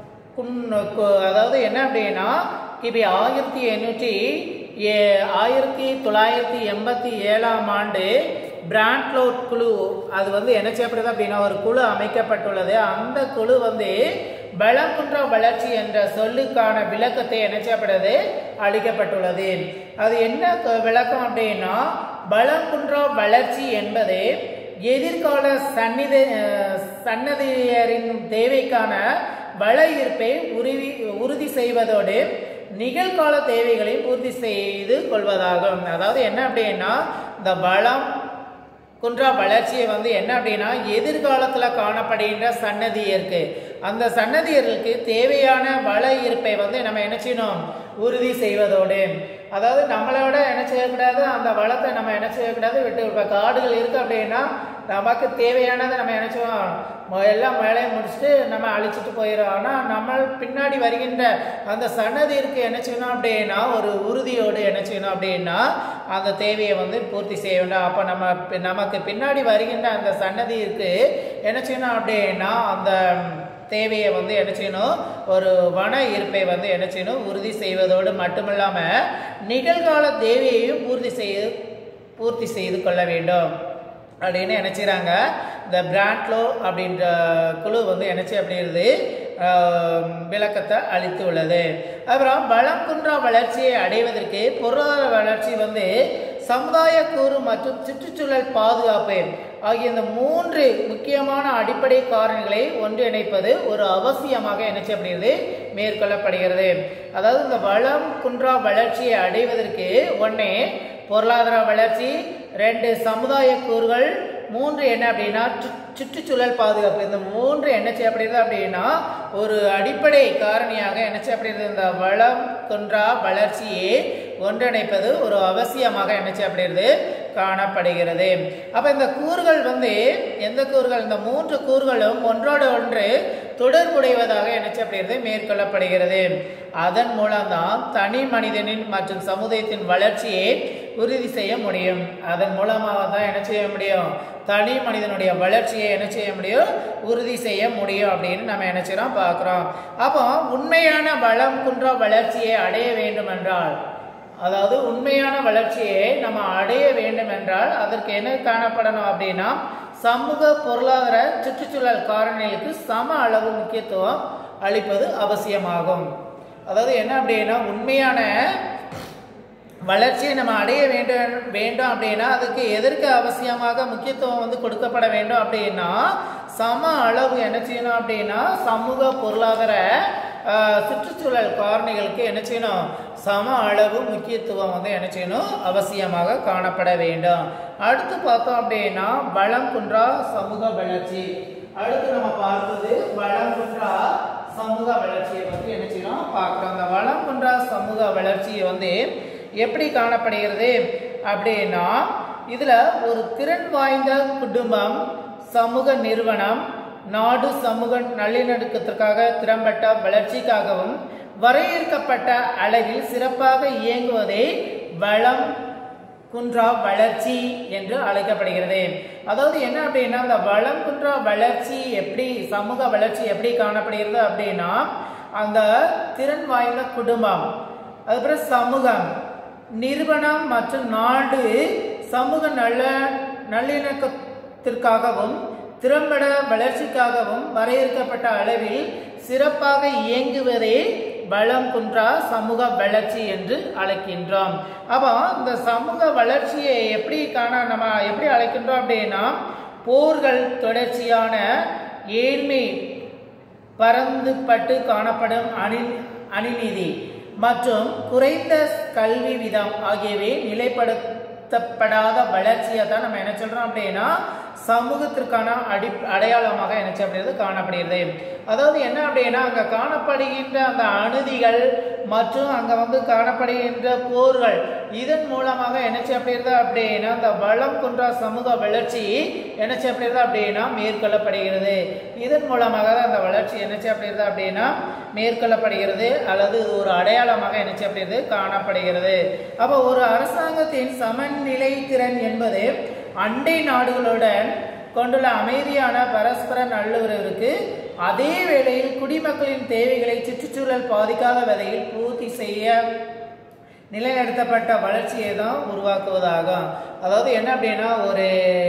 குன்- கு- அதாவது என்ன அப்படின்னா கிபி ஆயிரத்தி எண்ணூற்றி ஏ- ஆயிரத்தி தொள்ளாயிரத்தி எண்பத்தி ஏழாம் ஆண்டு பிராண்ட்லோட் குழு அது வந்து என்ன செய்யப்படுது அப்படின்னா ஒரு குழு அமைக்கப்பட்டுள்ளது அந்த குழு வந்து பலம் குன்றா வளர்ச்சி என்ற சொல்லுக்கான விளக்கத்தை என்ன செய்யப்படுது அளிக்கப்பட்டுள்ளது அது என்ன க- விளக்கம் அப்படின்னா பலம் குன்றா வளர்ச்சி என்பது எதிர்கால சந்நித அஹ், சன்னதியரின் தேவைக்கான வள இருப்பை உறுதி உறுதி செய்வதோடு நிகழ்கால தேவைகளை பூர்த்தி செய்து கொள்வதாகும் அதாவது என்ன அப்படின்னா இந்த வளம் குன்றா வளர்ச்சியை வந்து என்ன அப்படின்னா எதிர்காலத்தில் காணப்படுகின்ற சன்னதியருக்கு அந்த சன்னதியர்களுக்கு தேவையான வள இருப்பை வந்து நம்ம என்ன செய்யணும் உறுதி செய்வதோடு அதாவது நம்மளோட என்ன செய்யக்கூடாது அந்த வளத்தை நம்ம என்ன செய்யக்கூடாது விட்டு இப்போ காடுகள் இருக்கு அப்படின்னா நமக்கு தேவையானதை நம்ம என்ன செய்வோம் மொ- எல்லாம் வேலையை முடிச்சுட்டு நம்ம அழிச்சிட்டு போயிடும் ஆனால் நம்ம பின்னாடி வருகின்ற அந்த சன்னதிற்கு என்ன செய்யணும் அப்படின்னா ஒரு உறுதியோடு என்ன செய்யணும் அப்படின்னா அந்த தேவையை வந்து பூர்த்தி செய்ய வேண்டும் அப்போ நம்ம பி- நமக்கு பின்னாடி வருகின்ற அந்த சன்னதிற்கு என்ன செய்யணும் அப்படின்னா அந்த தேவையை வந்து என்ன செய்யணும் ஒரு வன இருப்பை வந்து என்ன செய்யணும் உறுதி செய்வதோடு மட்டுமில்லாமல் நிகழ்கால தேவையையும் பூர்த்தி செய்து பூர்த்தி செய்து கொள்ள வேண்டும் அப்படின்னு என்ன செய்கிறாங்க இந்த பிராண்ட்லோ அப்படின்ற குழு வந்து என்ன செய்ய அப்படிங்கிறது ஆஹ், விளக்கத்தை அளித்து உள்ளது அப்புறம் வளம் குன்றா வளர்ச்சியை அடைவதற்கு பொருளாதார வளர்ச்சி வந்து சமுதாய கூறு மற்றும் சுற்றுச்சூழல் பாதுகாப்பு ஆகிய இந்த மூன்று முக்கியமான அடிப்படை காரணிகளை ஒன்றிணைப்பது ஒரு அவசியமாக என்ன செய்யப்படுகிறது மேற்கொள்ளப்படுகிறது அதாவது இந்த வளம் குன்றா வளர்ச்சியை அடைவதற்கு ஒன்னே பொருளாதார வளர்ச்சி ரெண்டு சமுதாய கூறுகள் மூன்று என்ன அப்படின்னா சு- சுற்றுச்சூழல் பாதுகாப்பு இந்த மூன்று என்ன செய்யப்படுகிறது அப்படின்னா ஒரு அடிப்படை காரணியாக என்ன செய்யப்படுகிறது இந்த வளம் குன்றா வளர்ச்சியை ஒன்றிணைப்பது ஒரு அவசியமாக என்ன செய்யப்படுகிறது காணப்படுகிறது அப்ப இந்த கூறுகள் வந்து எந்த கூறுகள் இந்த மூன்று கூறுகளும் ஒன்றோடு ஒன்று தொடர்புடையவதாக என்ன செய்யப்படுகிறது மேற்கொள்ளப்படுகிறது அதன் மூலம்தான் தனி மனிதனின் மற்றும் சமுதாயத்தின் வளர்ச்சியை உறுதி செய்ய முடியும் அதன் மூலமாக தான் என்ன செய்ய முடியும் தனி மனிதனுடைய வளர்ச்சியை என்ன செய்ய முடியும் உறுதி செய்ய முடியும் அப்படின்னு நம்ம என்ன செய்யறோம் பார்க்குறோம் அப்போ உண்மையான வளம் குன்றா வளர்ச்சியை அடைய வேண்டும் என்றால் அதாவது உண்மையான வளர்ச்சியை நம்ம அடைய வேண்டும் என்றால் அதற்கு என்ன காணப்படணும் அப்படின்னா சமூக பொருளாதார சுற்றுச்சூழல் காரணிகளுக்கு சம அளவு முக்கியத்துவம் அளிப்பது அவசியமாகும் அதாவது என்ன அப்படின்னா உண்மையான வளர்ச்சியை நம்ம அடைய வேண்டும் வேண்டும் அப்படின்னா அதுக்கு எதற்கு அவசியமாக முக்கியத்துவம் வந்து கொடுக்கப்பட வேண்டும் அப்படின்னா சம அளவு என்ன செய்யணும் அப்படின்னா சமூக பொருளாதார ஆஹ், சுற்றுச்சூழல் காரணிகளுக்கு என்ன செய்யணும் சம அளவு முக்கியத்துவம் வந்து என்ன செய்யணும் அவசியமாக காணப்பட வேண்டும் அடுத்து பார்த்தோம் அப்படின்னா வளம் குன்றா சமூக வளர்ச்சி அடுத்து நம்ம பார்த்தது வளம் குன்றா சமூக வளர்ச்சியை பற்றி என்ன செய்யணும் பார்க்குறோம் அந்த வளம் குன்றா சமூக வளர்ச்சியை வந்து எப்படி காணப்படுகிறது அப்படின்னா இதுல ஒரு திறன் வாய்ந்த குடும்பம் சமூக நிறுவனம் நாடு சமூக நல்லிணக்கத்திற்காக திறம்பட்ட வளர்ச்சிக்காகவும் வரையறுக்கப்பட்ட அளவில் சிறப்பாக இயங்குவதே வளம் குன்றா வளர்ச்சி என்று அழைக்கப்படுகிறது அதாவது என்ன அப்படின்னா அந்த வளம் குன்றா வளர்ச்சி எப்படி சமூக வளர்ச்சி எப்படி காணப்படுகிறது அப்படின்னா அந்த திறன் வாய்ந்த குடும்பம் அதுக்கப்புறம் சமூகம் நிறுவனம் மற்றும் நாடு சமூக நல்ல நல்லிணக்கத்திற்காகவும் திறம்பட வளர்ச்சிக்காகவும் வரையறுக்கப்பட்ட அளவில் சிறப்பாக இயங்குவதே வளம் குன்றா சமூக வளர்ச்சி என்று அழைக்கின்றோம் அப்போ இந்த சமூக வளர்ச்சியை எப்படி காண நம்ம எப்படி அழைக்கின்றோம் அப்படின்னா போர்கள் தொடர்ச்சியான ஏழ்மை பரந்துபட்டு காணப்படும் அணி அணிநீதி மற்றும் குறைந்த கல்வி விதம் ஆகியவை நிலைப்படுத்தப்படாத வளர்ச்சியை தான் நம்ம என்ன சொல்றோம் அப்படின்னா சமூகத்திற்கான அடி அடையாளமாக என்ன செய்யப்படுகிறது காணப்படுகிறது அதாவது என்ன அப்படின்னா அங்க காணப்படுகின்ற அந்த அநீதிகள் மற்றும் அங்க வந்து காணப்படுகின்ற போர்கள் இதன் மூலமாக என்ன செய்யப்படுகிறது அப்படின்னா அந்த வளம் குன்றா சமூக வளர்ச்சி என்ன செய்யப்படுகிறது அப்படின்னா மேற்கொள்ளப்படுகிறது இதன் மூலமாக தான் அந்த வளர்ச்சி என்ன செய்யப்படுகிறது அப்படின்னா மேற்கொள்ளப்படுகிறது அல்லது இது ஒரு அடையாளமாக என்ன செய்யப்படுகிறது காணப்படுகிறது அப்போ ஒரு அரசாங்கத்தின் சமநிலை திறன் என்பது அண்டை நாடுகளுடன் கொண்டுள்ள அமைதியான பரஸ்பர நல்லுறவிற்கு அதே வேளையில் குடிமக்களின் தேவைகளை சுற்றுச்சூழல் பாதிக்காத வகையில் பூர்த்தி செய்ய நிலைநிறுத்தப்பட்ட வளர்ச்சியை தான் உருவாக்குவதாகும் அதாவது என்ன அப்படின்னா ஒரு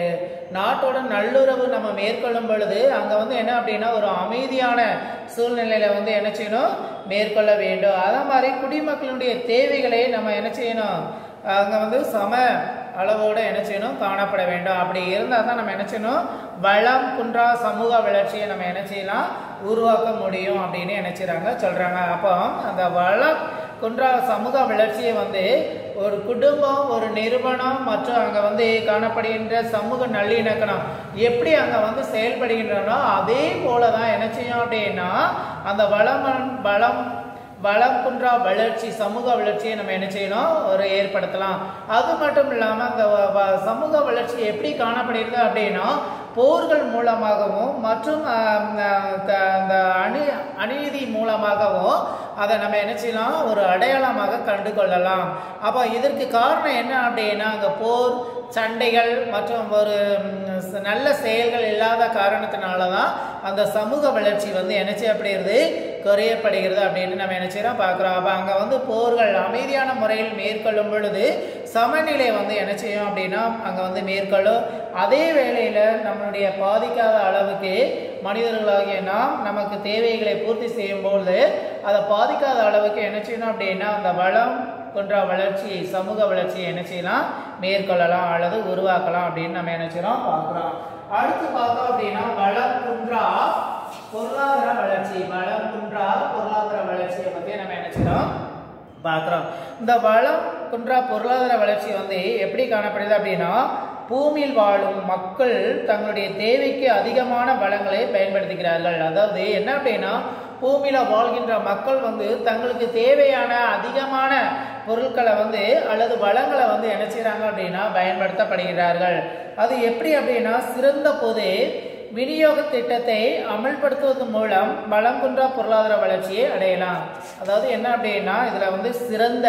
நாட்டோட நல்லுறவு நம்ம மேற்கொள்ளும் பொழுது அங்கே வந்து என்ன அப்படின்னா ஒரு அமைதியான சூழ்நிலையில வந்து என்ன செய்யணும் மேற்கொள்ள வேண்டும் அதே மாதிரி குடிமக்களுடைய தேவைகளை நம்ம என்ன செய்யணும் அங்கே வந்து சம அளவோடு என்ன செய்யணும் காணப்பட வேண்டும் அப்படி இருந்தால் தான் நம்ம என்ன செய்யணும் வளம் குன்றா சமூக வளர்ச்சியை நம்ம என்ன செய்யலாம் உருவாக்க முடியும் அப்படின்னு என்ன செய்கிறாங்க சொல்கிறாங்க அப்போ அந்த வளம் குன்றா சமூக வளர்ச்சியை வந்து ஒரு குடும்பம் ஒரு நிறுவனம் மற்றும் அங்கே வந்து காணப்படுகின்ற சமூக நல்லிணக்கணம் எப்படி அங்கே வந்து செயல்படுகின்றனோ அதே போல தான் என்ன செய்யும் அப்படின்னா அந்த வளம் வளம் வளம் குன்றா வளர்ச்சி சமூக வளர்ச்சியை நம்ம என்ன செய்யணும் ஒரு ஏற்படுத்தலாம் அது மட்டும் இல்லாமல் அந்த வ- வ- சமூக வளர்ச்சி எப்படி காணப்படுகிறது அப்படின்னா போர்கள் மூலமாகவும் மற்றும் ஆம், ஆஹ், த- அந்த அணி அநீதி மூலமாகவும் அதை நம்ம என்ன செய்யலாம் ஒரு அடையாளமாக கண்டு கொள்ளலாம் அப்போ இதற்கு காரணம் என்ன அப்படின்னா அங்கே போர் சண்டைகள் மற்றும் ஒரு ம், ச- நல்ல செயல்கள் இல்லாத காரணத்தினால தான் அந்த சமூக வளர்ச்சி வந்து என்ன செய்யப்படுகிறது குறையப்படுகிறது அப்படின்னு நம்ம என்ன செய்யறோம் பார்க்குறோம் அப்போ அங்கே வந்து போர்கள் அமைதியான முறையில் மேற்கொள்ளும் பொழுது சமநிலை வந்து என்ன செய்யும் அப்படின்னா அங்கே வந்து மேற்கொள்ளும் அதே வேளையில் நம்மளுடைய பாதிக்காத அளவுக்கு மனிதர்களாகிய நாம் நமக்கு தேவைகளை பூர்த்தி செய்யும்போது அதை பாதிக்காத அளவுக்கு என்ன செய்யணும் அப்படின்னா அந்த வளம் போன்ற வளர்ச்சி சமூக வளர்ச்சியை என்ன செய்யலாம் மேற்கொள்ளலாம் அல்லது உருவாக்கலாம் அப்படின்னு நம்ம என்ன செய்யறோம் பார்க்குறோம் அடுத்து பார்த்தோம் அப்படின்னா வளம் குன்றா பொருளாதார வளர்ச்சி வளம் குன்றா பொருளாதார வளர்ச்சியை பற்றி நம்ம என்ன செய்யறோம் பார்க்குறோம் இந்த வளம் குன்றா பொருளாதார வளர்ச்சி வந்து எப்படி காணப்படுது அப்படின்னா பூமியில் வாழும் மக்கள் தங்களுடைய தேவைக்கு அதிகமான வளங்களை பயன்படுத்துகிறார்கள் அதாவது என்ன அப்படின்னா பூமியில வாழ்கின்ற மக்கள் வந்து தங்களுக்கு தேவையான அதிகமான பொருட்களை வந்து அல்லது வளங்களை வந்து என்ன செய்றாங்க அப்படின்னா பயன்படுத்தப்படுகிறார்கள் அது எப்படி அப்படின்னா சிறந்த பொது விநியோக திட்டத்தை அமல்படுத்துவது மூலம் வளம் குன்றா பொருளாதார வளர்ச்சியை அடையலாம் அதாவது என்ன அப்படின்னா இதுல வந்து சிறந்த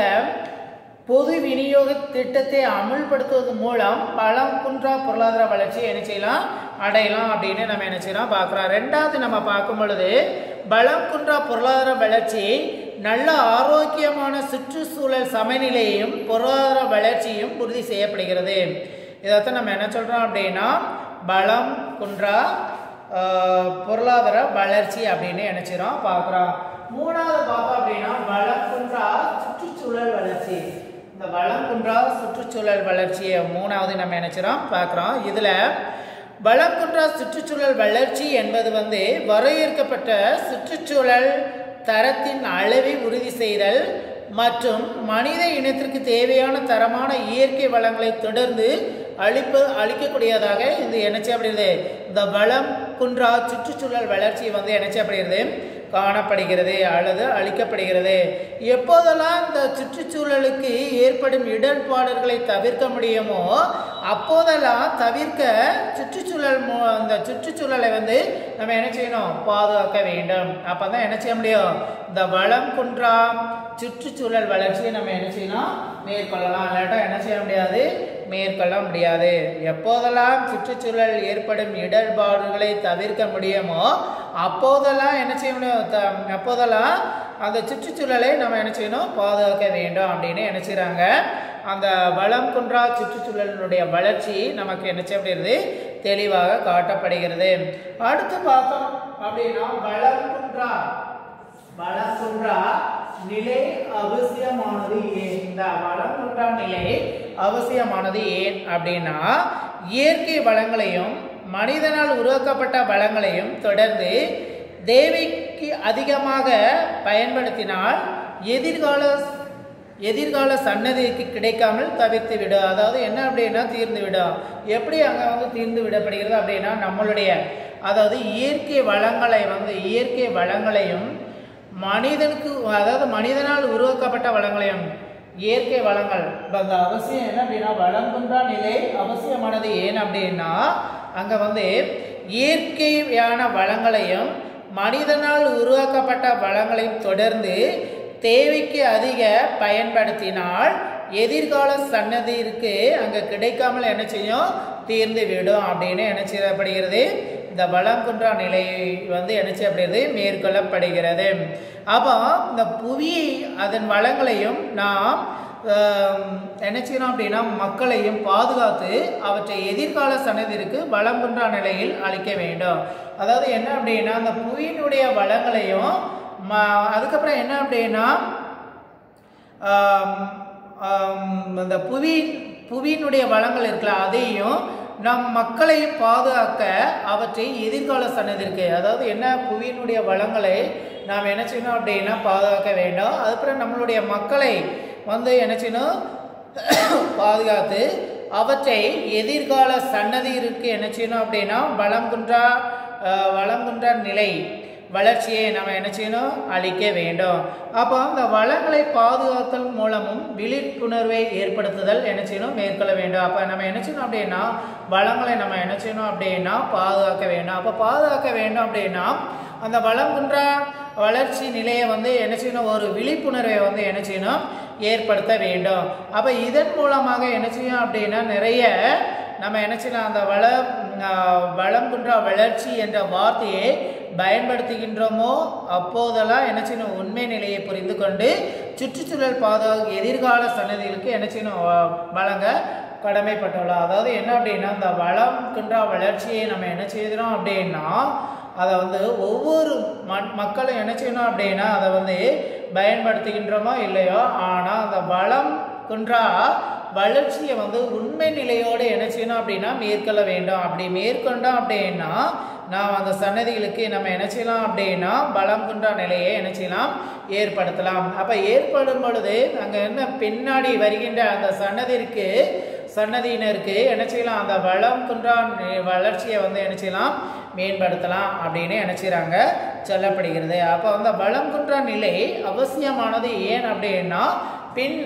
பொது விநியோக திட்டத்தை அமுல்படுத்துவது மூலம் பலம் குன்றா பொருளாதார வளர்ச்சியை என்ன செய்யலாம் அடையலாம் அப்படின்னு நம்ம என்ன செய்யலாம் பார்க்குறோம் ரெண்டாவது நம்ம பார்க்கும் பொழுது பலம் குன்றா பொருளாதார வளர்ச்சி நல்ல ஆரோக்கியமான சுற்றுச்சூழல் சமநிலையும் பொருளாதார வளர்ச்சியும் உறுதி செய்யப்படுகிறது இதைத்தான் நம்ம என்ன சொல்றோம் அப்படின்னா பலம் குன்றா ஆஹ், பொருளாதார வளர்ச்சி அப்படின்னு நினைச்சிரோம் பார்க்குறோம் மூணாவது பார்த்தோம் அப்படின்னா வளம் குன்றா சுற்றுச்சூழல் வளர்ச்சி இந்த வளம் குன்றா சுற்றுச்சூழல் வளர்ச்சியை மூணாவது நம்ம நினைச்சிரோம் பார்க்குறோம் இதில் வளம் குன்றா சுற்றுச்சூழல் வளர்ச்சி என்பது வந்து வரையறுக்கப்பட்ட சுற்றுச்சூழல் தரத்தின் அளவை உறுதி செய்தல் மற்றும் மனித இனத்திற்கு தேவையான தரமான இயற்கை வளங்களை தொடர்ந்து அளிப்பு அளிக்கக்கூடியதாக இது என்னச்சு அப்படிங்கிறது இந்த வளம் குன்றா சுற்றுச்சூழல் வளர்ச்சி வந்து என்னச்சு அப்படிங்கிறது காணப்படுகிறது அல்லது அளிக்கப்படுகிறது எப்போதெல்லாம் இந்த சுற்றுச்சூழலுக்கு ஏற்படும் இடர்பாடுகளை தவிர்க்க முடியுமோ அப்போதெல்லாம் தவிர்க்க சுற்றுச்சூழல் மூ அந்த சுற்றுச்சூழலை வந்து நம்ம என்ன செய்யணும் பாதுகாக்க வேண்டும் அப்போ தான் என்ன செய்ய முடியும் இந்த வளம் குன்றா சுற்றுச்சூழல் வளர்ச்சியை நம்ம என்ன செய்யலாம் மேற்கொள்ளலாம் இல்லாட்டா என்ன செய்ய முடியாது மேற்கொள்ள முடியாது எப்போதெல்லாம் சுற்றுச்சூழல் ஏற்படும் இடர்பாடுகளை தவிர்க்க முடியுமோ அப்போதெல்லாம் என்ன செய்ய முடியும் த- அப்போதெல்லாம் அந்த சுற்றுச்சூழலை நம்ம என்ன செய்யணும் பாதுகாக்க வேண்டும் அப்படின்னு என்ன செய்றாங்க அந்த வளம் குன்றா சுற்றுச்சூழலினுடைய வளர்ச்சி நமக்கு என்ன செய்யப்படுகிறது தெளிவாக காட்டப்படுகிறது அடுத்து பார்த்தோம் அப்படின்னா வளம் குன்றா வளம் குன்றா நிலை அவசியமானது ஏன் இந்த வளம் குன்றா நிலை அவசியமானது ஏன் அப்படின்னா இயற்கை வளங்களையும் மனிதனால் உருவாக்கப்பட்ட வளங்களையும் தொடர்ந்து தேவைக்கு அதிகமாக பயன்படுத்தினால் எதிர்கால எதிர்கால சன்னதிக்கு கிடைக்காமல் தவிர்த்து விடும் அதாவது என்ன அப்படின்னா தீர்ந்து விடும் எப்படி அங்கே வந்து தீர்ந்து விடப்படுகிறது அப்படின்னா நம்மளுடைய அதாவது இயற்கை வளங்களை வந்து இயற்கை வளங்களையும் மனிதனுக்கு அதாவது மனிதனால் உருவாக்கப்பட்ட வளங்களையும் இயற்கை வளங்கள் இப்ப அந்த அவசியம் என்ன அப்படின்னா வளம் குன்றா நிலை அவசியமானது ஏன் அப்படின்னா அங்க வந்து இயற்கையான வளங்களையும் மனிதனால் உருவாக்கப்பட்ட வளங்களையும் தொடர்ந்து தேவைக்கு அதிக பயன்படுத்தினால் எதிர்கால சன்னதிற்கு அங்கே கிடைக்காமல் என்ன செய்யும் தீர்ந்து விடும் அப்படின்னு என்ன செய்யப்படுகிறது இந்த வளம் குன்றா நிலை வந்து என்ன செய்யப்படுகிறது மேற்கொள்ளப்படுகிறது அப்போ இந்த புவி அதன் வளங்களையும் நாம் ஆம், என்ன செய்யணும் அப்படின்னா மக்களையும் பாதுகாத்து அவற்றை எதிர்கால சன்னதிற்கு வளம் குன்றா நிலையில் அளிக்க வேண்டும் அதாவது என்ன அப்படின்னா அந்த புவியினுடைய வளங்களையும் ம- அதுக்கப்புறம் என்ன அப்படின்னா ஆம், ஆம், அந்த புவி புவியினுடைய வளங்கள் இருக்குல்ல அதையும் நம் மக்களையும் பாதுகாக்க அவற்றை எதிர்கால சன்னதிற்கு அதாவது என்ன புவியினுடைய வளங்களை நாம் என்ன செய்யணும் அப்படின்னா பாதுகாக்க வேண்டும் அதுக்கப்புறம் நம்மளுடைய மக்களை வந்து என்ன செய்யணும் பாதுகாத்து அவற்றை எதிர்கால சன்னதியிற்கு என்ன செய்யணும் அப்படின்னா வளம் குன்றா அஹ், வளம் குன்றா நிலை வளர்ச்சியை நம்ம என்ன செய்யணும் அளிக்க வேண்டும் அப்போ அந்த வளங்களை பாதுகாத்தல் மூலமும் விழிப்புணர்வை ஏற்படுத்துதல் என்ன செய்யணும் மேற்கொள்ள வேண்டும் அப்போ நம்ம என்ன செய்யணும் அப்படின்னா வளங்களை நம்ம என்ன செய்யணும் அப்படின்னா பாதுகாக்க வேண்டும் அப்போ பாதுகாக்க வேண்டும் அப்படின்னா அந்த வளம் குன்ற வளர்ச்சி நிலையை வந்து என்ன செய்யணும் ஒரு விழிப்புணர்வை வந்து என்ன செய்யணும் ஏற்படுத்த வேண்டும் அப்போ இதன் மூலமாக என்ன செய்யும் அப்படின்னா நிறைய நம்ம என்ன செய்யலாம் அந்த வள ஆஹ், வளம் குன்றா வளர்ச்சி என்ற வார்த்தையை பயன்படுத்துகின்றோமோ அப்போதெல்லாம் என்ன செய்யணும் உண்மை நிலையை புரிந்து கொண்டு சுற்றுச்சூழல் பாதுகாப்பு எதிர்கால சன்னதிகளுக்கு என்ன செய்யணும் வ- வழங்க கடமைப்பட்டுள்ளோம் அதாவது என்ன அப்படின்னா இந்த வளம் குன்றா வளர்ச்சியை நம்ம என்ன செய்கிறோம் அப்படின்னா அதை வந்து ஒவ்வொரு ம- மக்களும் என்ன செய்யணும் அப்படின்னா அதை வந்து பயன்படுத்துகின்றோமோ இல்லையோ ஆனால் அந்த வளம் குன்றா வளர்ச்சியை வந்து உண்மை நிலையோடு என்ன செய்யணும் அப்படின்னா மேற்கொள்ள வேண்டும் அப்படி மேற்கொண்டோம் அப்படின்னா நாம் அந்த சன்னதிகளுக்கு நம்ம என்ன செய்யலாம் அப்படின்னா பலம் குன்றா நிலையை என்ன செய்யலாம் ஏற்படுத்தலாம் அப்போ ஏற்படும் பொழுது அங்கே என்ன பின்னாடி வருகின்ற அந்த சன்னதிற்கு சன்னதியினருக்கு என்ன செய்யலாம் அந்த வளம் குன்றா நி- வளர்ச்சியை வந்து என்ன செய்யலாம் மேம்படுத்தலாம் அப்படின்னு என்ன செய்கிறாங்க சொல்லப்படுகிறது அப்போ அந்த வளம் குன்றா நிலை அவசியமானது ஏன் அப்படின்னா பின்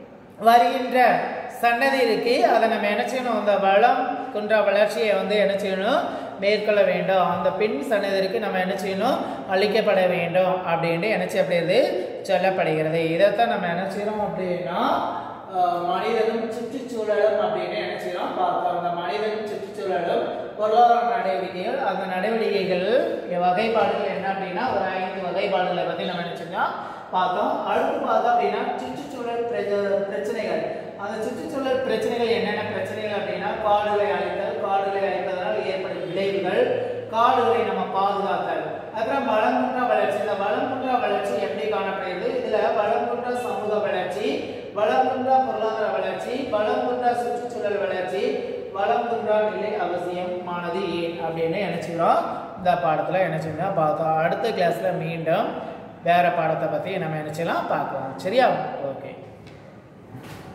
வருகின்ற சன்னதி இருக்கு அதை நம்ம என்ன செய்யணும் அந்த வளம் குன்றா வளர்ச்சியை வந்து என்ன செய்யணும் மேற்கொள்ள வேண்டும் அந்த பின் சன்னதிற்கு நம்ம என்ன செய்யணும் அளிக்கப்பட வேண்டும் அப்படின்ட்டு என்ன செய்யப்படுகிறது சொல்லப்படுகிறது இதைத்தான் நம்ம என்ன செய்யறோம் அப்படின்னா அஹ், மனிதனும் சுற்றுச்சூழலும் அப்படின்னு என்ன செய்யறோம் பார்த்தோம் அந்த மனிதனும் சுற்றுச்சூழலும் பொருளாதார நடவடிக்கைகள் அந்த நடவடிக்கைகள் வகைப்பாடுகள் என்ன அப்படின்னா ஒரு ஐந்து வகைப்பாடுகளை பற்றி நம்ம என்ன செஞ்சோம் பார்த்தோம் அடுத்து பார்த்தோம் அப்படின்னா சுற்றுச்சூழல் பிர- பிரச்சனைகள் அந்த சுற்றுச்சூழல் பிரச்சனைகள் என்னென்ன பிரச்சனைகள் அப்படின்னா காடுகளை அழித்தல் காடுகளை அழிப்பதனால் ஏற்படும் விளைவுகள் காடுகளை நம்ம பாதுகாத்தல் அப்புறம் வளங்குன்ற வளர்ச்சி இந்த வளங்குன்ற வளர்ச்சி எப்படி காணப்படுகிறது இதுல வளங்குன்ற சமூக வளர்ச்சி வளங்குன்ற பொருளாதார வளர்ச்சி வளங்குன்ற சுற்றுச்சூழல் வளர்ச்சி வளங்குன்ற நிலை அவசியமானது ஏன் அப்படின்னு நினைச்சுக்கிறோம் இந்த பாடத்துல என்ன செய்யணும் பார்த்தோம் அடுத்த கிளாஸ்ல மீண்டும் வேற பாடத்தை பத்தி நம்ம நினைச்சலாம் பார்க்கலாம் சரியா ஓகே